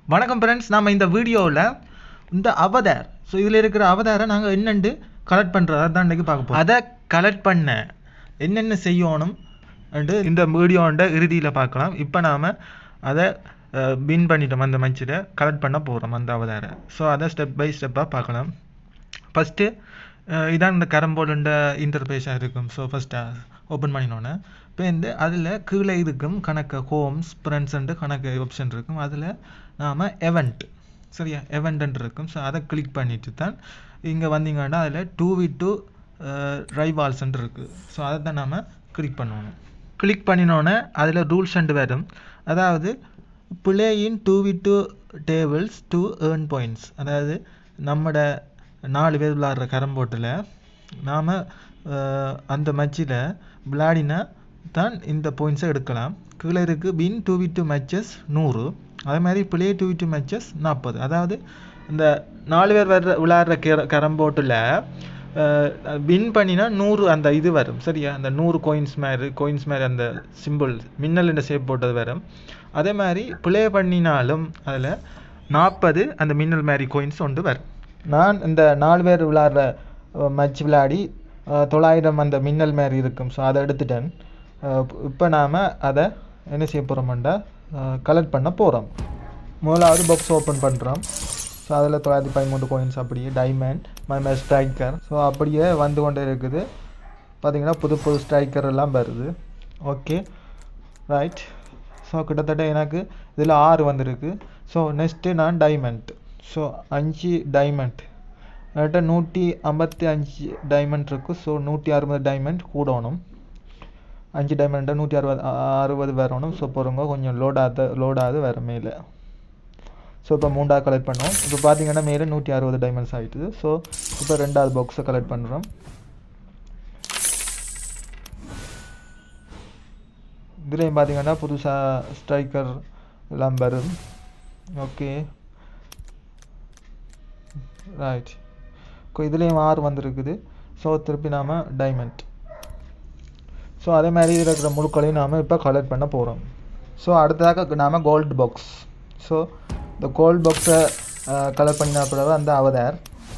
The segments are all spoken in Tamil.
வணக்கம் ஃப்ரெண்ட்ஸ் நாம் இந்த வீடியோவில் இந்த அவதார் ஸோ இதில் இருக்கிற அவதாரை நாங்கள் என்னென்று கலெக்ட் பண்ணுறதா தான் இன்றைக்கி பார்க்க போகிறோம் அதை கலெக்ட் பண்ண என்னென்ன செய்யணும் அண்டு இந்த வீடியோண்ட இறுதியில் பார்க்கலாம் இப்போ நாம் அதை பின் பண்ணிட்டோம் அந்த மச்சில் கலெக்ட் பண்ண போகிறோம் அந்த அவதாரை ஸோ அதை ஸ்டெப் பை ஸ்டெப்பாக பார்க்கலாம் ஃபஸ்ட்டு இதான் இந்த கரம்போர்டுன்ற இன்டர்பேஸாக இருக்கும் ஸோ ஃபஸ்ட்டு ஓப்பன் பண்ணினோன்னே இப்போ இந்த அதில் கீழே இருக்கும் கணக்கு ஹோம்ஸ் ஃப்ரெண்ட்ஸ்ன்ட்டு கணக்கு ஆப்ஷன் இருக்கும் அதில் நாம் எவெண்ட் சரியா எவெண்ட்ன்ட்டு இருக்கும் ஸோ அதை கிளிக் பண்ணிட்டு தான் இங்கே வந்தீங்கன்னா அதில் டூ வி டூ ரைவால்ஸ்ன்ட்டு இருக்குது ஸோ அதை தான் நாம் கிளிக் பண்ணணும் கிளிக் பண்ணினோன்னே அதில் ரூல்ஸ் அண்டு வரும் அதாவது play in two v two tables to earn points அதாவது நம்மட நாலு பேர் விளாட்ற கரம்போட்டில் நாம் அந்த மச்சில் விளையாடினா தான் இந்த பாயிண்ட்ஸை எடுக்கலாம் கீழே இருக்குது win two v two matches நூறு அதே மாதிரி play two v two matches நாற்பது அதாவது இந்த நாலு பேர் வர்ற விளையாடுற கெர கரம்போட்டில் வின் பண்ணினா நூறு அந்த இது வரும் சரியா அந்த நூறு கோயின்ஸ் மாதிரி கோயின்ஸ் மாதிரி அந்த சிம்பிள் மின்னல் என்ற ஷேப் போட்டது வரும் அதே மாதிரி ப்ளே பண்ணினாலும் அதில் நாற்பது அந்த மின்னல் மாதிரி கோயின்ஸ் ஒன்று வரும் நான் இந்த நாலு பேர் விளையாடுற மேட்ச் விளையாடி தொள்ளாயிரம் அந்த மின்னல் மாதிரி இருக்கும் ஸோ அதை எடுத்துட்டேன் இப்போ நாம் அதை என்ன செய்ய போகிறோம்டா கலெக்ட் பண்ண போகிறோம் முதலாவது பாக்ஸ் ஓப்பன் பண்ணுறோம் ஸோ அதில் தொள்ளாயிரத்தி பதிமூன்று கோயின்ஸ் அப்படியே டைமண்ட் மை ஸ்ட்ரைக்கர் ஸோ அப்படியே வந்து கொண்டே இருக்குது பார்த்தீங்கன்னா புது புது ஸ்ட்ரைக்கர் எல்லாம் வருது ஓகே ரைட் ஸோ கிட்டத்தட்ட எனக்கு இதில் ஆறு வந்திருக்கு ஸோ நெக்ஸ்ட்டு நான் டைமண்ட் ஸோ அஞ்சு டைமண்ட் என்கிட்ட நூற்றி ஐம்பத்தி அஞ்சு டைமண்ட் இருக்குது ஸோ நூற்றி அறுபது டைமண்ட் கூடணும் அஞ்சு டைமண்ட்டை நூற்றி அறுபது அறுபது வரணும் ஸோ போகிறவங்க கொஞ்சம் லோடாத லோடாது வேறு மேலே ஸோ இப்போ மூண்டாக கலெக்ட் பண்ணுவோம் இப்போ பார்த்தீங்கன்னா மேலே நூற்றி அறுபது டைமண்ட்ஸ் ஆகிட்டுது ஸோ இப்போ ரெண்டாவது பாக்ஸை கலெக்ட் பண்ணுறோம் இதுலேயும் பார்த்தீங்கன்னா புதுசாக ஸ்ட்ரைக்கர் எல்லாம் வரும் ஓகே ரைட் இதுலேயும் ஆறு வந்திருக்குது ஸோ திருப்பி நாம் டைமண்ட் ஸோ அதே மாதிரி இதில் இருக்கிற முழுக்களையும் நாம் இப்போ கலெக்ட் பண்ண போகிறோம் ஸோ அடுத்ததாக நாம் கோல்டு பாக்ஸ் ஸோ இந்த கோல்ட் பாக்ஸை கலெக்ட் பண்ணின பிறகு அந்த அவதார்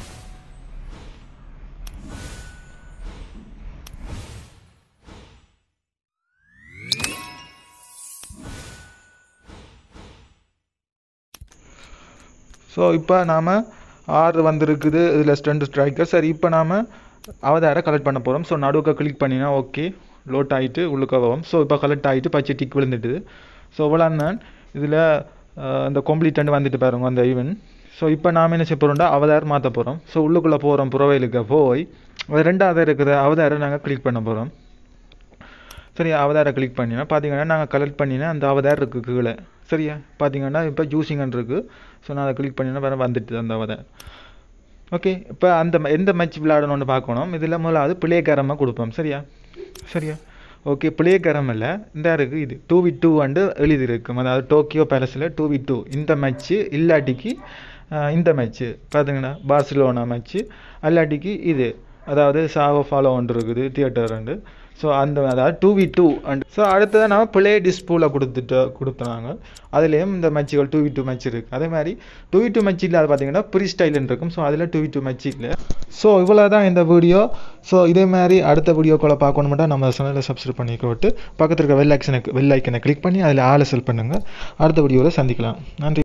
ஸோ இப்போ நாம் ஆறு வந்திருக்குது இதில் ஸ்டெண்ட் ஸ்ட்ரைக்கர் சரி இப்போ நாம் அவதாரை கலெக்ட் பண்ண போகிறோம் ஸோ நடுவுக்க கிளிக் பண்ணினா ஓகே லோட் ஆகிட்டு உள்ளுக்க வரும் ஸோ இப்போ கலெக்ட் ஆகிட்டு பச்சை டிக் விழுந்துட்டுது ஸோ இவ்வளோ நான் இதில் இந்த கம்ப்ளீட் வந்துட்டு பாருங்க அந்த ஈவெண்ட் ஸோ இப்போ நாம் என்ன செய்ய போகிறோம்டா அவதார் மாற்ற போகிறோம் ஸோ உள்ளுக்குள்ளே போகிறோம் புறவையிலுக்கு போய் ரெண்டாவது இருக்கிற அவதாரை நாங்கள் கிளிக் பண்ண போகிறோம் சரி அவதாரை கிளிக் பண்ணினா பார்த்தீங்கன்னா நாங்கள் கலெக்ட் பண்ணினா அந்த அவதார் இருக்குது கீழே சரியா பார்த்தீங்கன்னா இப்போ ஜூசிங்கன் இருக்குது ஸோ நான் அதை கிளிக் பண்ணினா வேறு வந்துட்டு அந்த அவதார் ஓகே இப்போ அந்த எந்த மேட்ச் விளையாடணும்னு பார்க்கணும் இதில் முதலாவது பிளேக்காரமாக கொடுப்போம் சரியா சரியா ஓகே பிளே இல்லை இந்த இருக்குது இது டூ வி டூ வந்து எழுதியிருக்கும் அதாவது டோக்கியோ பேலஸில் டூ வி டூ இந்த மேட்ச்சு இல்லாட்டிக்கு இந்த மேட்ச்சு பார்த்தீங்கன்னா பார்சிலோனா மேட்ச்சு அல்லாட்டிக்கு இது அதாவது சாவோ ஃபாலோ ஒன்று இருக்குது தியேட்டர் ரெண்டு ஸோ அந்த அதாவது two v two and so அடுத்தது நம்ம பிளே டிஸ்பிளேல கொடுத்துட்டு கொடுத்தாங்க அதுலேயும் இந்த மேட்சுகள் டூ வி டூ மேட்ச் இருக்குது அதே மாதிரி டூ வி டூ மேட்ச் இல்லை அது பார்த்தீங்கன்னா ப்ரீ ஸ்டைல்னு இருக்கும் ஸோ அதில் டூ வி டூ மேட்ச் இல்லை ஸோ இவ்வளோ தான் இந்த வீடியோ ஸோ இதே மாதிரி அடுத்த வீடியோக்குள்ள பார்க்கணுமெண்டா நம்ம சேனலை சப்ஸ்கிரைப் பண்ணிக்கிட்டு பக்கத்தில் இருக்க வெல் ஐக்கனுக்கு வெல் ஐக்கனை கிளிக் பண்ணி அதில் ஆளை செல் பண்ணுங்கள் அடுத்த வீடியோவில் சந்திக்கலாம் நன்றி